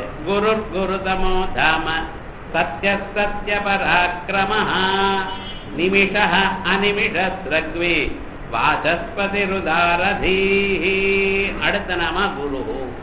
குருர் குருதமோ தாம சத்ய சத்ய பராக்கிரம நிமிஷ அநிமிஷ ஸ்ரக்வி வாசஸ்பதி ருதாரதீ அடுத்த நாம குரு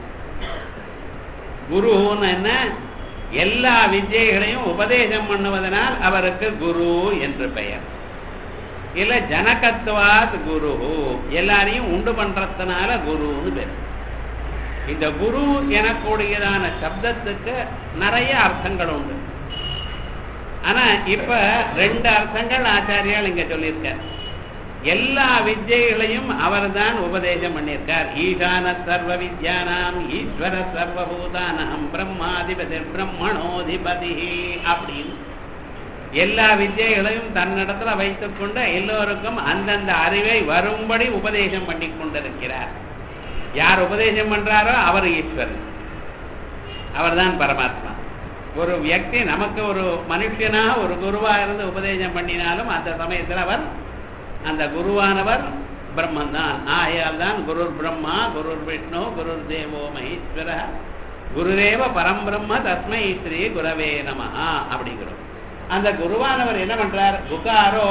குருன்னு என்ன எல்லா வித்யைகளையும் உபதேசம் பண்ணுவதனால் அவருக்கு குரு என்று பெயர் இல்ல ஜனகத்துவாத் குரு எல்லாரையும் உண்டு பண்றதுனால குருன்னு பேர் இந்த குரு எனக்கூடியதான சப்தத்துக்கு நிறைய அர்த்தங்கள் உண்டு ஆனா இப்ப ரெண்டு அர்த்தங்கள் ஆச்சாரியால் இங்க சொல்லியிருக்கார் எல்லா வித்யைகளையும் அவர்தான் உபதேசம் பண்ணியிருக்கார் ஈசான சர்வ வித்யானாம் ஈஸ்வர சர்வபூதானாம் பிரம்மாதிபதி பிரம்மணோதிபதி அப்படின்னு எல்லா வித்யைகளையும் தன்னிடத்துல வைத்துக் கொண்டு எல்லோருக்கும் அந்தந்த அறிவை வரும்படி உபதேசம் பண்ணி கொண்டிருக்கிறார் யார் உபதேசம் பண்றாரோ அவர் ஈஸ்வரன் அவர்தான் பரமாத்மா ஒரு வியக்தி நமக்கு ஒரு மனுஷனா ஒரு குருவா இருந்து உபதேசம் பண்ணினாலும் அந்த சமயத்தில் அவர் அந்த குருவானவர் பிரம்மன் தான் ஆகையால் தான் குருர் பிரம்மா குருர் விஷ்ணு குருர் தேவோ மகேஸ்வர குருரேவ பரம்பிரம்ம தஸ்மை ஸ்ரீ குரவே நமஹா அப்படிங்கிறோம் அந்த குருவானவர் என்ன பண்றார் புகாரோ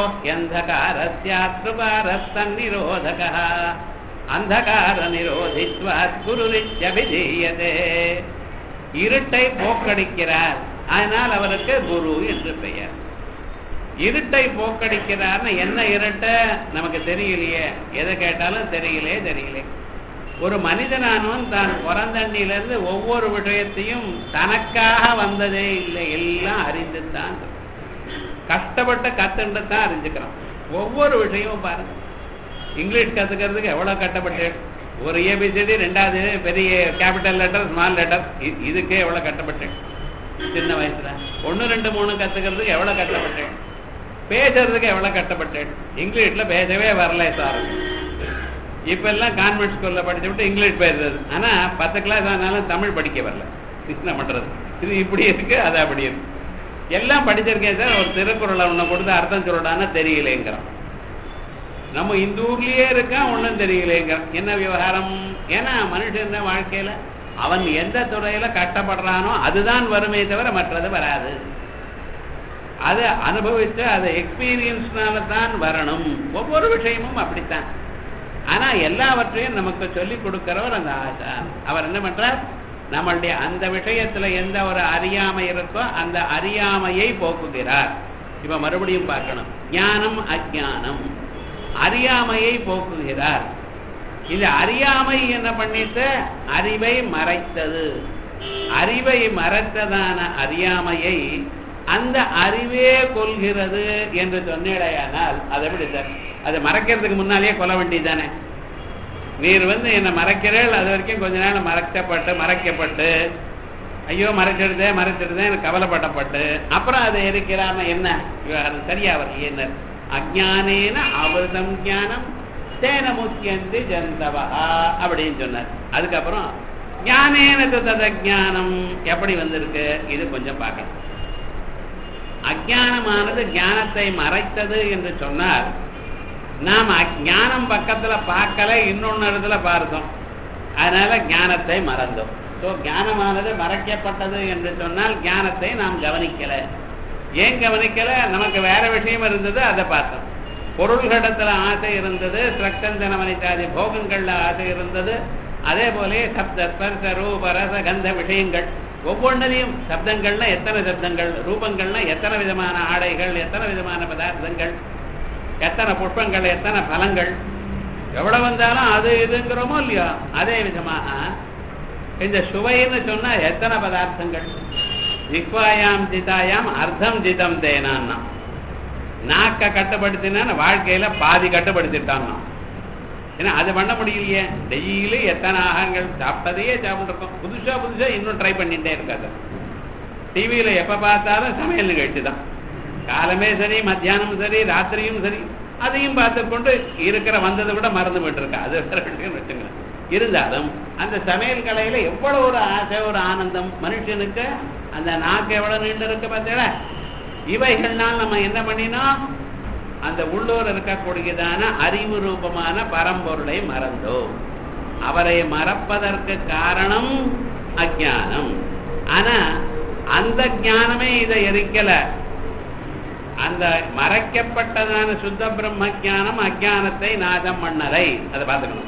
எந்தகாரஸ்யாத்ருகாரஸ்தன்னிரோதக அந்தகார நிரோதித்வாத் குருரிச்சபிதீயதே இருட்டை போக்கடிக்கிறார் அதனால் அவருக்கு குரு என்று பெயர் இருட்டை போக்கடிக்கிறார்னு என்ன இருட்ட நமக்கு தெரியலையே எதை கேட்டாலும் தெரியலே தெரியலே ஒரு மனிதனானவன் தான் பிறந்தண்ணிலிருந்து ஒவ்வொரு விஷயத்தையும் தனக்காக வந்ததே இல்லை எல்லாம் அறிந்துத்தான் கஷ்டப்பட்டு கத்துண்டு தான் அறிஞ்சுக்கிறான் ஒவ்வொரு விஷயமும் பாருங்க இங்கிலீஷ் கத்துக்கிறதுக்கு எவ்வளவு கஷ்டப்பட்டு ஒரு ஏபிசிடி ரெண்டாவது பெரிய கேபிட்டல் லெட்டர் ஸ்மால் லெட்டர் இதுக்கே எவ்வளவு கஷ்டப்பட்டேன் சின்ன வயசுல ஒன்று ரெண்டு மூணு கத்துக்கிறதுக்கு எவ்வளவு கஷ்டப்பட்டேன் பேசுறதுக்கு எவ்வளவு கஷ்டப்பட்டேன் இங்கிலீஷ்ல பேசவே வரல சார் இப்ப எல்லாம் கான்வென்ட் ஸ்கூல்ல படிச்சு விட்டு இங்கிலீஷ் பேசுறது ஆனா பத்து கிளாஸ் ஆனாலும் தமிழ் படிக்க வரல என்ன பண்றது இது இப்படி இருக்கு அது அப்படி இருக்கு எல்லாம் படிச்சிருக்கேன் சார் ஒரு திருக்குறளை ஒண்ணு கொடுத்து அர்த்தம் சொல்லடான்னா தெரியலேங்கிறான் நம்ம இந்த ஊர்லயே இருக்கான் ஒன்றும் தெரியலேங்கிறான் என்ன விவகாரம் ஏன்னா மனுஷன் வாழ்க்கையில அவன் எந்த துறையில கஷ்டப்படுறானோ அதுதான் வருமே தவிர மற்றது வராது அதை அனுபவிச்சு அதை எக்ஸ்பீரியன்ஸ்னால தான் வரணும் ஒவ்வொரு விஷயமும் அப்படித்தான் ஆனா எல்லாவற்றையும் நமக்கு சொல்லி கொடுக்கிறவர் அந்த ஆசான் அவர் என்ன பண்றார் நம்மளுடைய அந்த விஷயத்துல எந்த ஒரு அறியாமை இருக்கோ அந்த அறியாமையை போக்குகிறார் இப்ப மறுபடியும் பார்க்கணும் ஞானம் அஜானம் அறியாமையை போக்குகிறார் இந்த அறியாமை என்ன பண்ணிட்டு அறிவை மறைத்தது அறிவை மறைத்ததான அறியாமையை அந்த அறிவே கொள்கிறது என்று சொன்னேடையானால் அது எப்படி சார் அதை மறைக்கிறதுக்கு முன்னாலேயே கொல்ல வேண்டியதானே நீர் வந்து என்னை மறைக்கிறேள் அது வரைக்கும் கொஞ்ச நேரம் மறைக்கப்பட்டு மறைக்கப்பட்டு ஐயோ மறைச்சிடுதே மறைச்சிடுதே எனக்கு கவலைப்பட்டப்பட்டு அப்புறம் அதை எரிக்கிறாம என்ன அது சரியா அவர் என்ன அஜானேன அமிர்தம் ஞானம் தேன முக்கியந்து ஜந்தவா அப்படின்னு சொன்னார் அதுக்கப்புறம் ஞானேன தத ஞானம் எப்படி வந்திருக்கு இது கொஞ்சம் பார்க்கணும் அஜானமானது ஞானத்தை மறைத்தது என்று சொன்னால் நாம் ஞானம் பக்கத்துல பார்க்கல இன்னொன்னு இடத்துல பார்த்தோம் அதனால ஞானத்தை மறந்தோம் ஸோ ஞானமானது மறைக்கப்பட்டது என்று சொன்னால் ஞானத்தை நாம் கவனிக்கல ஏன் கவனிக்கல நமக்கு வேற விஷயம் இருந்தது அதை பார்த்தோம் பொருள்களிடத்துல ஆசை இருந்தது சிரக்தந்தனமனித்தாதி போகங்கள்ல ஆசை இருந்தது அதே போல சப்த ஸ்பர்ச ரூப ரச கந்த விஷயங்கள் ஒவ்வொன்றிலையும் சப்தங்கள்னா எத்தனை சப்தங்கள் ரூபங்கள்னா எத்தனை விதமான ஆடைகள் எத்தனை விதமான பதார்த்தங்கள் எத்தனை புஷ்பங்கள் எத்தனை பலங்கள் எவ்வளவு வந்தாலும் அது இதுங்கிறோமோ இல்லையோ அதே விதமாக இந்த சுவைன்னு சொன்னா எத்தனை பதார்த்தங்கள் ஜிக்வாயாம் ஜிதாயாம் அர்த்தம் ஜிதம் தேனான்னா நாக்க கட்டுப்படுத்தினா வாழ்க்கையில பாதி கட்டுப்படுத்திட்டான்னா ஏன்னா அது பண்ண முடியலையே டெய்லி எத்தனை ஆகாரங்கள் சாப்பிட்டதையே சாப்பிட்டுருக்கோம் புதுசா புதுசா இன்னும் ட்ரை பண்ணிட்டே இருக்காது டிவியில எப்ப பார்த்தாலும் சமையல் நிகழ்ச்சி தான் காலமே சரி மத்தியானமும் சரி ராத்திரியும் சரி அதையும் பார்த்து கொண்டு இருக்கிற வந்ததை விட மறந்து போயிட்டு இருக்கா அது வேற விஷயம் வச்சுங்க இருந்தாலும் அந்த சமையல் கலையில எவ்வளவு ஒரு ஆசை ஒரு ஆனந்தம் மனுஷனுக்கு அந்த நாக்கு எவ்வளவு நீண்டு இருக்கு பார்த்தீங்களா இவைகள்னால் நம்ம என்ன பண்ணினோம் அந்த உள்ளூர் இருக்கக்கூடியதான அறிவு ரூபமான பரம்பொருளை மறந்தோம் அவரை மறப்பதற்கு காரணம் அஜானம் ஆனா அந்த ஞானமே இதை எரிக்கல அந்த மறைக்கப்பட்டதான சுத்த பிரம்ம ஞானம் அஜானத்தை நாசம் பண்ணலை அதை பார்த்துக்கணும்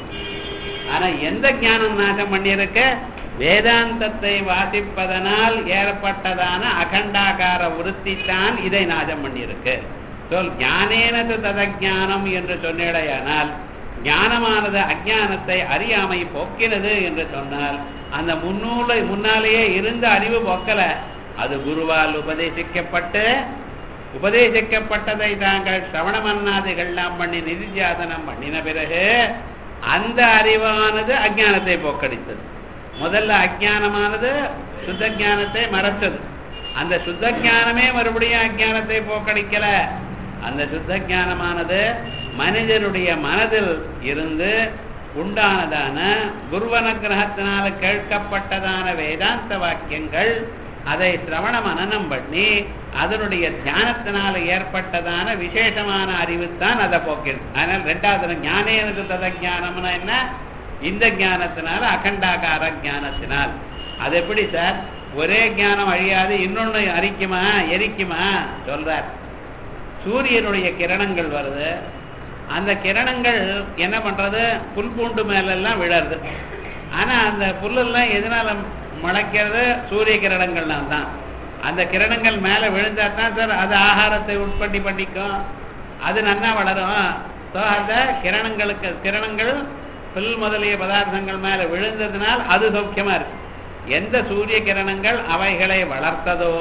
ஆனா எந்த ஞானம் நாசம் பண்ணியிருக்க வேதாந்தத்தை வாசிப்பதனால் ஏற்பட்டதான அகண்டாகார விருத்தி தான் இதை நாசம் பண்ணியிருக்கு சொல் ஞானேனது ததஜானம் என்று சொன்னேடையானால் ஞானமானது அஜானத்தை அறியாமை போக்கினது என்று சொன்னால் அந்த முன்னூலை முன்னாலேயே இருந்த அறிவு போக்கல அது குருவால் உபதேசிக்கப்பட்டு உபதேசிக்கப்பட்டதை தாங்கள் சிரவண மன்னாதிகள்லாம் பண்ணி நிதித்தியாசனம் பண்ணின பிறகு அந்த அறிவானது அஜானத்தை போக்கடித்தது முதல்ல அஜானமானது சுத்த ஞானத்தை மறைச்சது அந்த சுத்த ஞானமே மறுபடியும் அஜானத்தை போக்கடிக்கல அந்த சுத்த ஞானமானது மனிதனுடைய மனதில் இருந்து உண்டானதான குருவன கிரகத்தினால கேட்கப்பட்டதான வேதாந்த வாக்கியங்கள் அதை சிரவண மனனம் பண்ணி அதனுடைய தியானத்தினால ஏற்பட்டதான விசேஷமான அறிவுத்தான் அதை போக்கிடுது அதனால் ரெண்டாவது ஞானேனது தத ஞானம்னா என்ன இந்த ஞானத்தினால அகண்டாகார ஞானத்தினால் அது எப்படி சார் ஒரே ஞானம் அழியாது இன்னொன்னு அரிக்குமா எரிக்குமா சொல்றார் சூரியனுடைய கிரணங்கள் வருது அந்த கிரணங்கள் என்ன பண்றது புல் பூண்டு மேலெல்லாம் விழருது ஆனா அந்த புல்லெல்லாம் எதனால முளைக்கிறது சூரிய கிரணங்கள்லாம் தான் அந்த கிரணங்கள் மேலே விழுந்தா தான் சார் அது ஆகாரத்தை உற்பத்தி பண்ணிக்கும் அது நன்னா வளரும் ஸோ அந்த கிரணங்களுக்கு கிரணங்கள் புல் முதலிய பதார்த்தங்கள் மேலே விழுந்ததுனால் அது சௌக்கியமா இருக்கு எந்த சூரிய கிரணங்கள் அவைகளை வளர்த்ததோ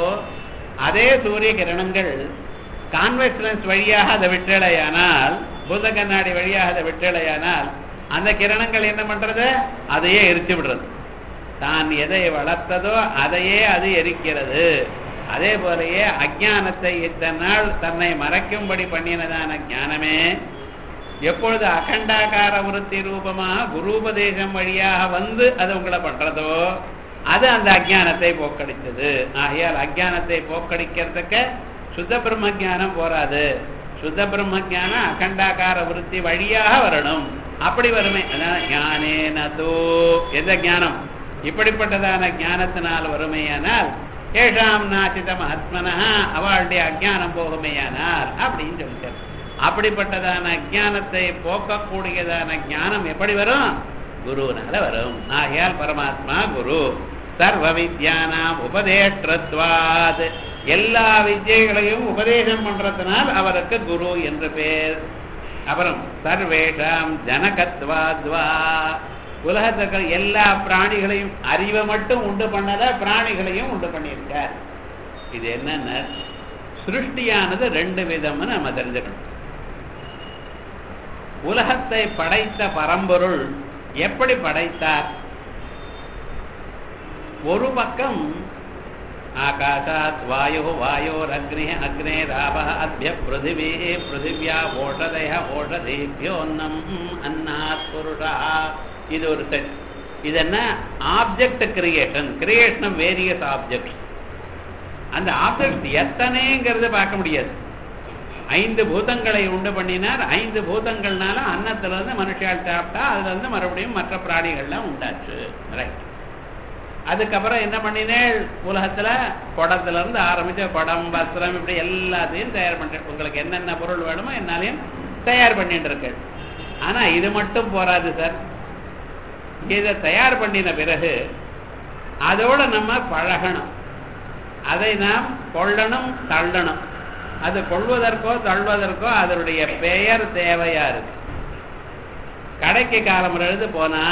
அதே சூரிய கிரணங்கள் கான்வெக்ஸ் லென்ஸ் வழியாக அதை விட்டலையானால் பூத கண்ணாடி வழியாக அதை விட்டலையானால் அந்த கிரணங்கள் என்ன பண்றது அதையே எரிச்சு விடுறது தான் எதை வளர்த்ததோ அதையே அது எரிக்கிறது அதே போலயே அஜானத்தை இத்தனை நாள் தன்னை மறைக்கும்படி பண்ணினதான ஞானமே எப்பொழுது அகண்டாகார விருத்தி ரூபமாக குருபதேசம் வழியாக வந்து அது உங்களை பண்றதோ அது அந்த அஜானத்தை போக்கடித்தது ஆகையால் அஜானத்தை போக்கடிக்கிறதுக்கு சுத்த பிரம்ம ஜானம் போராது சுத்த பிரம்ம ஜானம் அகண்டாகார விருத்தி வழியாக வரணும் அப்படி வருமே அதான் ஞானேனதோ எந்த ஞானம் இப்படிப்பட்டதான ஞானத்தினால் வருமையானால் ஏஷாம் நாசித மகாத்மனா அவளுடைய அஜானம் போகுமையானால் அப்படின்னு சொல்லிட்டார் அப்படிப்பட்டதான அஜானத்தை போக்கக்கூடியதான ஞானம் எப்படி வரும் குருனால வரும் ஆகையால் பரமாத்மா குரு சர்வ வித்யானாம் உபதேஷ்டத்வாத் எல்லா வித்யைகளையும் உபதேசம் பண்றதுனால் அவருக்கு குரு என்று பேர் அப்புறம் சர்வேஷாம் ஜனகத்வாத்வா உலகத்துக்கு எல்லா பிராணிகளையும் அறிவை மட்டும் உண்டு பண்ணல பிராணிகளையும் உண்டு பண்ணியிருக்கார் இது என்னன்னா சிருஷ்டியானது ரெண்டு விதம்னு நம்ம தெரிஞ்சுக்கணும் உலகத்தை படைத்த பரம்பொருள் எப்படி படைத்தார் ஒரு பக்கம் ஆகாஷாத் வாயு வாயோரக்னி அக்னே ராப அத்திய பிருத்திவி பிருத்திவியா ஓஷதய ஓஷதேபியோன்னம் அன்னாத் புருஷா இது ஒரு செட் இது என்ன object creation creation of various objects அந்த ஆப்ஜெக்ட் எத்தனைங்கிறத பார்க்க முடியாது ஐந்து பூதங்களை உண்டு பண்ணினார் ஐந்து பூதங்கள்னால அன்னத்துல இருந்து மனுஷால் சாப்பிட்டா அதுல இருந்து மறுபடியும் மற்ற பிராணிகள்லாம் உண்டாச்சு ரைட் அதுக்கப்புறம் என்ன பண்ணினேன் உலகத்துல குடத்துல இருந்து ஆரம்பிச்ச குடம் வஸ்திரம் இப்படி எல்லாத்தையும் தயார் பண்றேன் உங்களுக்கு என்னென்ன பொருள் வேணுமோ என்னாலையும் தயார் பண்ணிட்டு இருக்கேன் ஆனா இது மட்டும் போராது சார் இதை தயார் பண்ணின பிறகு அதோட நம்ம பழகணும் அதை நாம் கொள்ளணும் தள்ளணும் அது கொள்வதற்கோ தள்ளுவதற்கோ அதனுடைய பெயர் தேவையா இருக்கு கடைக்கு காலம் எழுது போனா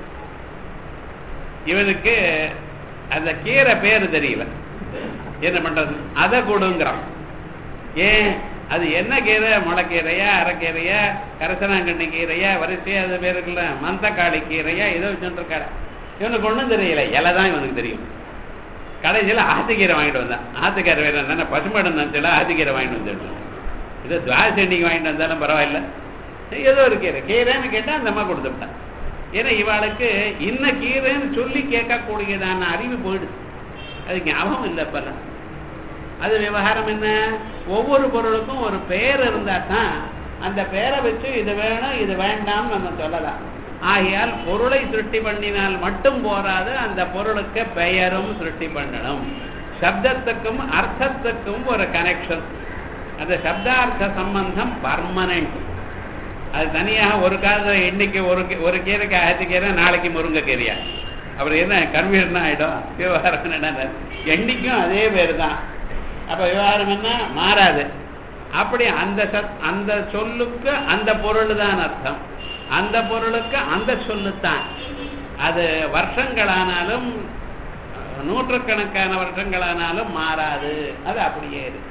இவனுக்கு அந்த கீரை பேர் தெரியல என்ன பண்றது அதை கொடுங்கிறான் ஏன் அது என்ன கீரை முளைக்கீரையா அரைக்கீரையா கரசனாங்கண்ணி கீரையா வரிசையா அது பேர் இருக்குல்ல மந்தக்காளி கீரையா ஏதோ வச்சுருக்காரு இவனுக்கு ஒன்றும் தெரியல இலை தான் இவனுக்கு தெரியும் கடைசியில் ஆத்துக்கீரை வாங்கிட்டு வந்தான் ஆத்துக்கீரை வேறு என்ன பசுமாடு நினச்சல ஆத்துக்கீரை வாங்கிட்டு வந்துட்டு இது துவாசி இன்னைக்கு வாங்கிட்டு வந்தாலும் பரவாயில்ல ஏதோ ஒரு கீரை கீரைன்னு கேட்டால் அந்த அம்மா கொடுத்துட்டான் ஏன்னா இவாளுக்கு இன்ன கீரைன்னு சொல்லி கேட்கக்கூடியதான அறிவு போயிடுது அது ஞாபகம் இல்லை இப்பெல்லாம் அது விவகாரம் என்ன ஒவ்வொரு பொருளுக்கும் ஒரு பெயர் இருந்தா தான் அந்த பெயரை வச்சு இது வேணும் இது வேண்டாம் நம்ம சொல்லலாம் ஆகையால் பொருளை சிருஷ்டி பண்ணினால் மட்டும் போராது அந்த பொருளுக்கு பெயரும் சிருஷ்டி பண்ணணும் சப்தத்துக்கும் அர்த்தத்துக்கும் ஒரு கனெக்ஷன் அந்த சப்தார்த்த சம்பந்தம் பர்மனன்ட் அது தனியாக ஒரு காலத்தில் இன்னைக்கு ஒரு கீ- ஒரு கீரைக்கு அகத்திக்கீரை நாளைக்கு முருங்கைக்கீரையா அப்புறம் என்ன கன்வீஷன் ஆகிடும் விவகாரம் என்ன என்னைக்கும் அதே பேர் தான் அப்போ விவகாரம் என்ன மாறாது அப்படி அந்த சத் அந்த சொல்லுக்கு அந்த பொருள் தான் அர்த்தம் அந்த பொருளுக்கு அந்த சொல்லுத்தான் அது வருஷங்களானாலும் நூற்றுக்கணக்கான வருஷங்களானாலும் மாறாது அது அப்படியே இருக்கு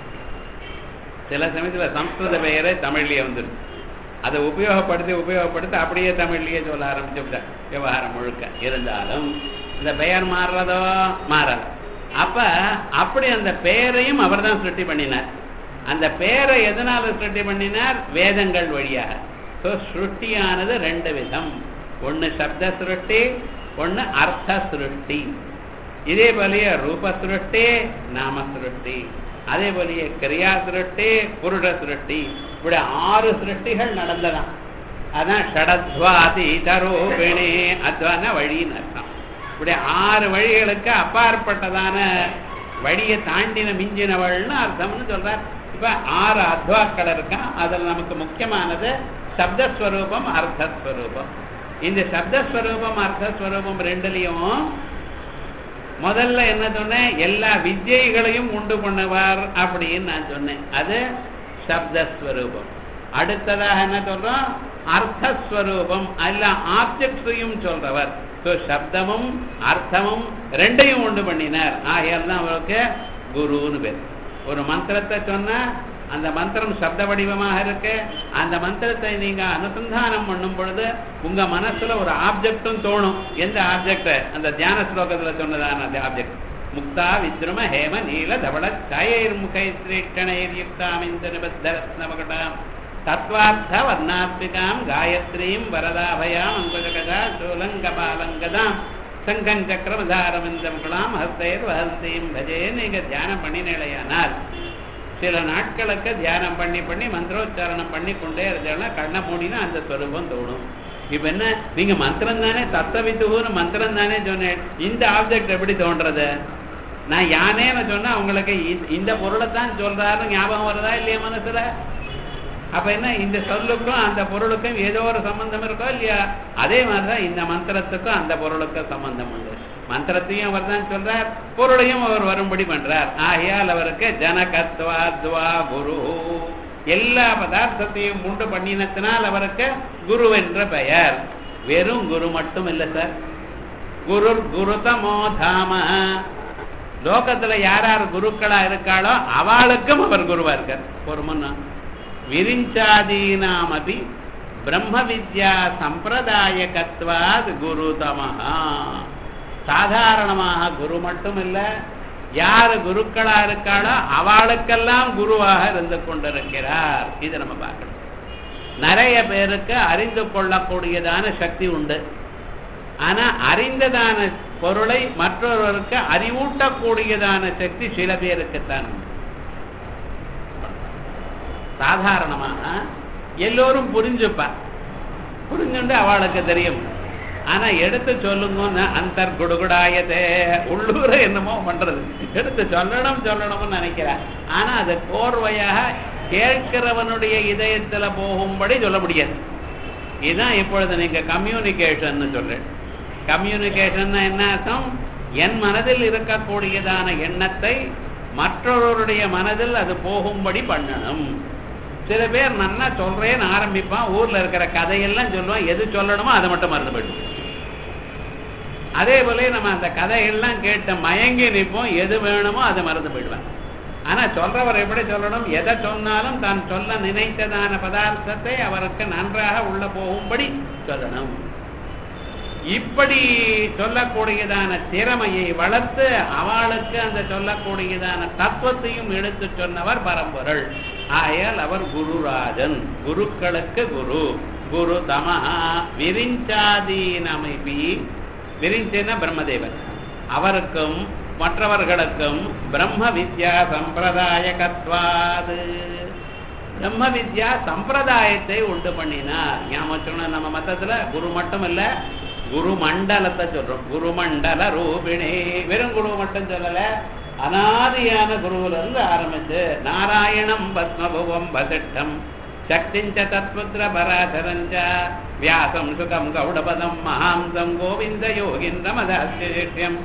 சில சமயத்துல சம்ஸ்கிருத பெயரே தமிழ்லயே வந்துடும் அதை உபயோகப்படுத்தி உபயோகப்படுத்தி அப்படியே தமிழ்லயே சொல்ல ஆரம்பிச்சு விவகாரம் முழுக்க இருந்தாலும் இந்த பெயர் மாறுறதோ மாறாது அப்ப அப்படி அந்த பெயரையும் அவர் தான் சிருஷ்டி பண்ணினார் அந்த பெயரை எதனால சிருஷ்டி பண்ணினார் வேதங்கள் வழியாக ஸோ சிருஷ்டியானது ரெண்டு விதம் ஒண்ணு சப்த சிருஷ்டி ஒண்ணு அர்த்த சிருஷ்டி இதே போலயே ரூப சிருஷ்டி நாம சிருஷ்டி அதே போலயே கிரியா சிருஷ்டி புருட சிருஷ்டி இப்படி ஆறு சிருஷ்டிகள் நடந்ததாம் அதான் ஷடத்வாதி தரோபிணி அத்வான வழின்னு அர்த்தம் இப்படி ஆறு வழிகளுக்கு அப்பாற்பட்டதான வழியை தாண்டின மிஞ்சினவள்னு அர்த்தம்னு சொல்றார் இப்ப ஆறு அத்வாக்கள் இருக்கான் அதுல நமக்கு முக்கியமானது சப்தஸ்வரூபம் அர்த்தஸ்வரூபம் இந்த சப்தஸ்வரூபம் அர்த்தஸ்வரூபம் ரெண்டுலயும் முதல்ல என்ன சொன்னேன் எல்லா வித்யைகளையும் உண்டு பண்ணுவார் அப்படின்னு நான் சொன்னேன் அது சப்தஸ்வரூபம் அடுத்ததாக என்ன சொல்றோம் அர்த்தஸ்வரூபம் எல்லா ஆப்ஜெக்ட்ஸையும் சொல்றவர் ஸோ சப்தமும் அர்த்தமும் ரெண்டையும் உண்டு பண்ணினார் ஆகையால் தான் அவருக்கு குருன்னு பேர் ஒரு மந்திரத்தை சொன்னா அந்த மந்திரம் சப்த வடிவமாக இருக்கு அந்த மந்திரத்தை நீங்க அனுசந்தானம் பண்ணும் பொழுது உங்க மனசுல ஒரு ஆப்ஜெக்டும் தோணும் எந்த ஆப்ஜெக்ட் அந்த தியான ஸ்லோகத்துல சொன்னதான அந்த ஆப்ஜெக்ட் முக்தா வித்ரும ஹேம நீல தவள கயைர் முகை ஸ்ரீட்டணைர் யுக்தாமிந்த நிபத்தரத்னமகடாம் தத்வார்த்த வர்ணாத்மிகாம் காயத்ரீம் வரதாபயாம் அங்குஜகதா சூலங்கபாலங்கதாம் சங்கம் சக்கரமதாரவிந்தம் குலாம் ஹஸ்தைர் வஹந்தீம் பஜே நீங்க தியானம் பண்ணினேலையானால் சில நாட்களுக்கு தியானம் பண்ணி பண்ணி மந்திரோச்சாரணம் பண்ணி கொண்டே இருந்தேன்னா கண்ணை மூடினா அந்த ஸ்வரூபம் தோணும் இப்ப என்ன நீங்க மந்திரம் தானே தத்தவித்துன்னு மந்திரம் தானே சொன்னேன் இந்த ஆப்ஜெக்ட் எப்படி தோன்றது நான் யானேன்னு சொன்னா உங்களுக்கு இ- இந்த பொருளை தான் சொல்றாருன்னு ஞாபகம் வருதா இல்லையா மனசுல அப்ப என்ன இந்த சொல்லுக்கும் அந்த பொருளுக்கும் ஏதோ ஒரு சம்பந்தம் இருக்கோ இல்லையா அதே மாதிரிதான் இந்த மந்திரத்துக்கும் அந்த பொருளுக்கும் சம்பந்தம் உண்டு மந்திரத்தையும் அவர் தான் சொல்றார் பொருளையும் அவர் வரும்படி பண்றார் ஆகையால் அவருக்கு ஜனகத்வாத்வா குரு எல்லா பதார்த்தத்தையும் உண்டு பண்ணினத்தினால் அவருக்கு குரு என்ற பெயர் வெறும் குரு மட்டும் இல்லை சார் குரு குருதமோ தாம லோகத்துல யார் யார் குருக்களா இருக்காளோ அவளுக்கும் அவர் குருவா இருக்கார் ஒரு முன்னா விரிஞ்சாதீனாமபி பிரம்ம வித்யா சம்பிரதாயகத்வாத் குருதமஹா சாதாரணமாக குரு மட்டும் இல்ல யார் குருக்களா இருக்காளோ அவளுக்கெல்லாம் குருவாக இருந்து கொண்டிருக்கிறார் இதை நம்ம பார்க்கணும் நிறைய பேருக்கு அறிந்து கொள்ளக்கூடியதான சக்தி உண்டு ஆனா அறிந்ததான பொருளை மற்றொருவருக்கு அறிவூட்டக்கூடியதான சக்தி சில பேருக்குத்தான் உண்டு சாதாரணமாக எல்லோரும் புரிஞ்சுப்பா புரிஞ்சுண்டு அவளுக்கு தெரியும் ஆனா எடுத்து சொல்லுங்கன்னு அந்தர் குடுகுடாயதே உள்ளூர என்னமோ பண்றது எடுத்து சொல்லணும் சொல்லணும்னு நினைக்கிறா ஆனா அது கோர்வையாக கேட்கிறவனுடைய இதயத்துல போகும்படி சொல்ல முடியாது இதுதான் இப்பொழுது நீங்க கம்யூனிகேஷன் சொல்றேன் கம்யூனிகேஷன் என்ன அர்த்தம் என் மனதில் இருக்கக்கூடியதான எண்ணத்தை மற்றொருவருடைய மனதில் அது போகும்படி பண்ணணும் சில பேர் நல்லா சொல்றேன்னு ஆரம்பிப்பான் ஊர்ல இருக்கிற கதையெல்லாம் சொல்லுவான் எது சொல்லணுமோ அதை மட்டும் மறந்து போயிடும் அதே போல நம்ம அந்த கதையெல்லாம் கேட்ட மயங்கி நிற்போம் எது வேணுமோ அதை மறந்து போயிடுவான் ஆனா சொல்றவர் எப்படி சொல்லணும் எதை சொன்னாலும் தான் சொல்ல நினைத்ததான பதார்த்தத்தை அவருக்கு நன்றாக உள்ள போகும்படி சொல்லணும் இப்படி சொல்லக்கூடியதான திறமையை வளர்த்து அவளுக்கு அந்த சொல்லக்கூடியதான தத்துவத்தையும் எடுத்து சொன்னவர் பரம்பொருள் ஆயால் அவர் குருராஜன் குருக்களுக்கு குரு குரு தமஹா விரிஞ்சாதீனமைபி விரிஞ்சன பிரம்மதேவன் அவருக்கும் மற்றவர்களுக்கும் பிரம்ம வித்யா சம்பிரதாயகத்வாது பிரம்ம வித்யா சம்பிரதாயத்தை உண்டு பண்ணினார் ஞாபகம் நம்ம மத்தத்துல குரு மட்டும் இல்ல குரு மண்டலத்தை சொல்றோம் குரு மண்டல ரூபிணி வெறும் குரு மட்டும் சொல்லல அனாதியான குருவுல இருந்து ஆரம்பிச்சு நாராயணம் பத்மபுவம் வசிஷ்டம் சக்திஞ்ச தத்புத்திர பராசரஞ்ச வியாசம் சுகம் கௌடபதம் மகாம்சம் கோவிந்த யோகிந்திரமதாஸ்யம்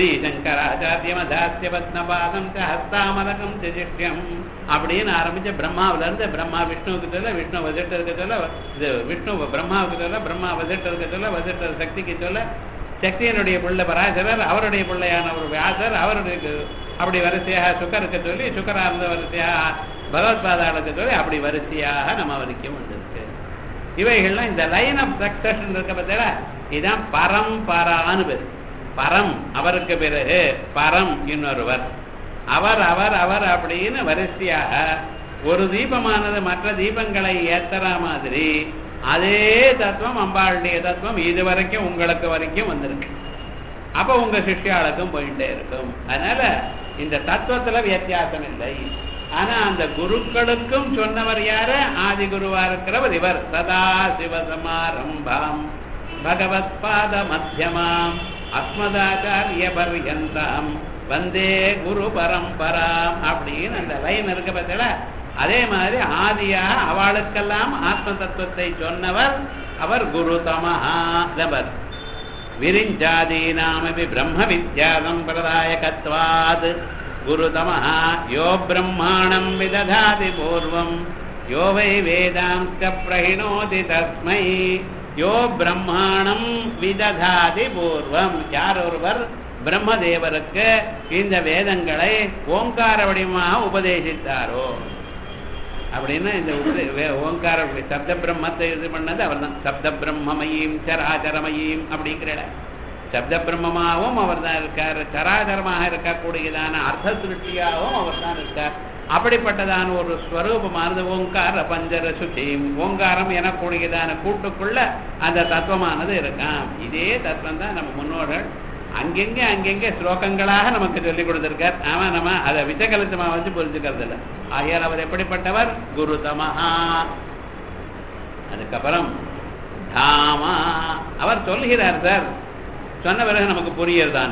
ஸ்ரீசங்கராச்சாரியமதாஸ்ய பத்மபாதம் ச ஹஸ்தாமலகம் சிஷ்யம் அப்படின்னு ஆரம்பிச்ச பிரம்மாவில இருந்து பிரம்மா விஷ்ணுவுக்கு சொல்ல விஷ்ணு வசிட்டருக்கு சொல்ல இது விஷ்ணு பிரம்மாவுக்கு சொல்ல பிரம்மா வசிட்டருக்கு சொல்ல வசிட்டர் சக்திக்கு சொல்ல சக்தியனுடைய பிள்ளை பராசரர் அவருடைய பிள்ளையான ஒரு வியாசர் அவருடைய அப்படி வரிசையாக சுக்கருக்கு சொல்லி சுக்கரா இருந்த வரிசையாக பகவத்பாதாளுக்கு சொல்லி அப்படி வரிசையாக நம்ம வரைக்கும் வந்திருக்கு இவைகள்லாம் இந்த லைன் ஆஃப் சக்சஷன் இருக்க பார்த்தா இதுதான் பரம்பரான்னு பேர் பரம் அவருக்கு பிறகு பரம் இன்னொருவர் அவர் அவர் அவர் அப்படின்னு வரிசையாக ஒரு தீபமானது மற்ற தீபங்களை ஏத்துற மாதிரி அதே தத்துவம் அம்பாளுடைய தத்துவம் இது வரைக்கும் உங்களுக்கு வரைக்கும் வந்திருக்கு அப்ப உங்க சிஷ்யாளுக்கும் போயிட்டே இருக்கும் அதனால இந்த தத்துவத்துல வித்தியாசம் இல்லை ஆனா அந்த குருக்களுக்கும் சொன்னவர் யாரு ஆதி குருவா இருக்கிறவர் இவர் சதா சிவசமாரம்பாம் பகவத் பாத மத்தியமாம் அஸ்மதாச்சாரிய பர்யந்தாம் வந்தே குரு பரம்பராம் அப்படின்னு அந்த லைன் இருக்க பார்த்தீங்களா அதே மாதிரி ஆதியாக அவளுக்கெல்லாம் ஆத்ம தத்துவத்தை சொன்னவர் அவர் குரு தமஹா தபர் விரிஞ்சாதீனாமபி பிரம்ம வித்யா சம்பிரதாயகத்வாத் குருதமஹ யோ பிரம்மாணம் விததாதி பூர்வம் யோ வை வேதாந்த பிரகிணோதி தஸ்மை யோ பிரம்மாணம் விததாதி பூர்வம் யார் ஒருவர் பிரம்மதேவருக்கு இந்த வேதங்களை ஓங்கார வடிவமாக உபதேசித்தாரோ அப்படின்னா இந்த உபதே- வே- ஓங்கார வடி- சப்த பிரம்மத்தை இது பண்ணது அவர் தான் சப்த பிரம்மமயீம் சராச்சரமயீம் அப்படிங்கிற இடம். சப்த பிரம்மமாகவும் அவர் தான் இருக்கார் சராச்சரமாக இருக்கக்கூடியதான அர்த்த திருஷ்டியாகவும் அவர் தான் இருக்கார் அப்படிப்பட்டதான ஒரு ஸ்வரூபமானது ஓங்கார பஞ்சர சுச்சியும் ஓங்காரம் எனக்கூடியதான கூட்டுக்குள்ள அந்த தத்துவமானது இருக்காம் இதே தத்துவம் தான் நம்ம முன்னோர்கள் அங்கெங்கே அங்கெங்கே ஸ்லோகங்களாக நமக்கு சொல்லிக் கொடுத்திருக்கார் ஆமா நம்ம அதை விசகலித்தமா வச்சு புரிஞ்சுக்கிறது இல்லை ஆகையால் அவர் எப்படிப்பட்டவர் குரு தமஹா அதுக்கப்புறம் தாமா அவர் சொல்லுகிறார் சார் சொன்ன பிறகு நமக்கு புரியறதான்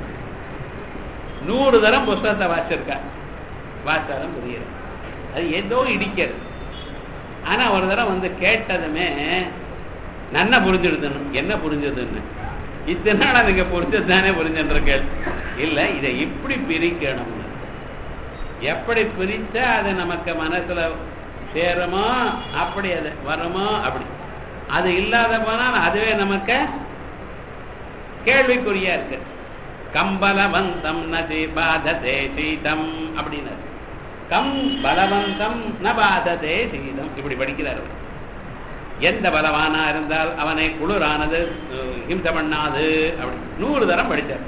நூறு தரம் புஸ்தகத்தை வாசிச்சிருக்கார் வாசிச்சாலும் புரியுது அது ஏதோ இடிக்கிறது ஆனா ஒரு தரம் வந்து கேட்டதுமே நன்னா புரிஞ்சுடுதுன்னு என்ன புரிஞ்சதுன்னு இத்தனை நாள் அதுங்க புரிஞ்சது தானே புரிஞ்சுருக்கேள் இல்ல இதை இப்படி பிரிக்கணும்னு எப்படி பிரிச்சா அது நமக்கு மனசுல சேருமோ அப்படி அது வருமோ அப்படி அது இல்லாத போனால் அதுவே நமக்கு கேள்விக்குறியா இருக்கு கம்பலவந்தம் நதி பாததே சீதம் அப்படின்னாரு கம் பலவந்தம் ந பாததே சீதம் இப்படி படிக்கிறார் அவர். எந்த பலவானா இருந்தால் அவனை குளிரானது அஹ், ஹிம்சை பண்ணாது அப்படி நூறு தரம் படிச்சார்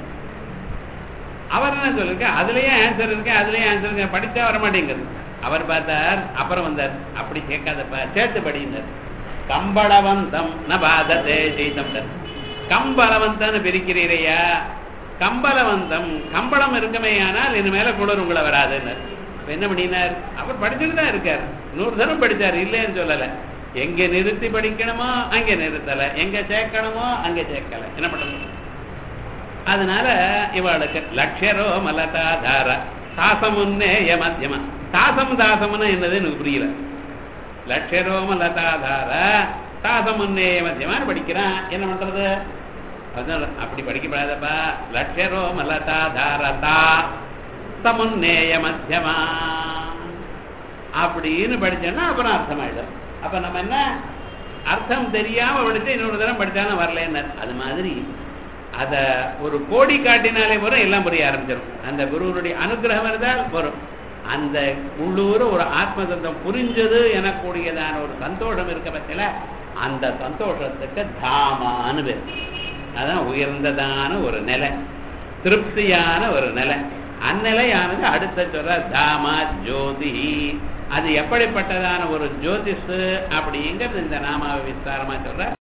அவர் என்ன சொல்லிருக்க அதுலயே ஆன்சர் இருக்கு அதுலயே ஆன்சர் இருக்கு படிச்சா வர மாட்டேங்குது அவர் பார்த்தார் அப்புறம் வந்தார் அப்படி கேட்காதப்ப சேர்த்து படிந்தார் கம்பளவந்தம் ந பாததே சீதம் கம்பளவந்தன்னு பிரிக்கிறீரையா கம்பளவந்தம் கம்பளம் இருக்குமே ஆனால் இனிமேல குளிர் உங்களை வராதுன்னு இப்ப என்ன பண்ணினார் அவர் படிச்சுட்டு தான் இருக்கார் நூறு தரம் படிச்சார் இல்லைன்னு சொல்லல எங்க நிறுத்தி படிக்கணுமோ அங்க நிறுத்தல எங்க சேர்க்கணுமோ அங்க சேர்க்கல என்ன பண்றது அதனால இவளுக்கு லட்சரோ மலதாதார தாசமுன்னேய மத்தியம தாசம் தாசம்னு என்னது எனக்கு புரியல லட்சரோம லதாதார தாசமுன்னேய மத்தியமான்னு படிக்கிறான் என்ன பண்றது அதனால அப்படி படிக்கப்படாதப்பா லட்சரோம லதாதார தா சமுன்னேய மத்தியமா அப்படின்னு படிச்சோன்னா அப்புறம் அர்த்தமாயிடும் அப்ப நம்ம என்ன அர்த்தம் தெரியாம படிச்சு இன்னொரு தரம் படிச்சாலும் வரலன்னு அது மாதிரி அத ஒரு கோடி காட்டினாலே போதும் எல்லாம் புரிய ஆரம்பிச்சிடும் அந்த குருவனுடைய அனுகிரகம் இருந்தால் வரும் அந்த உள்ளூர் ஒரு ஆத்ம தத்துவம் புரிஞ்சது எனக்கூடியதான ஒரு சந்தோஷம் இருக்க பட்சத்துல அந்த சந்தோஷத்துக்கு தாமான்னு பேர் அதான் உயர்ந்ததான ஒரு நிலை திருப்தியான ஒரு நிலை அந்நிலையானது அடுத்த சொல்ற தாமா ஜோதி அது எப்படிப்பட்டதான ஒரு ஜோதிஷு அப்படிங்கிறது இந்த நாமாவை விஸ்தாரமா சொல்ற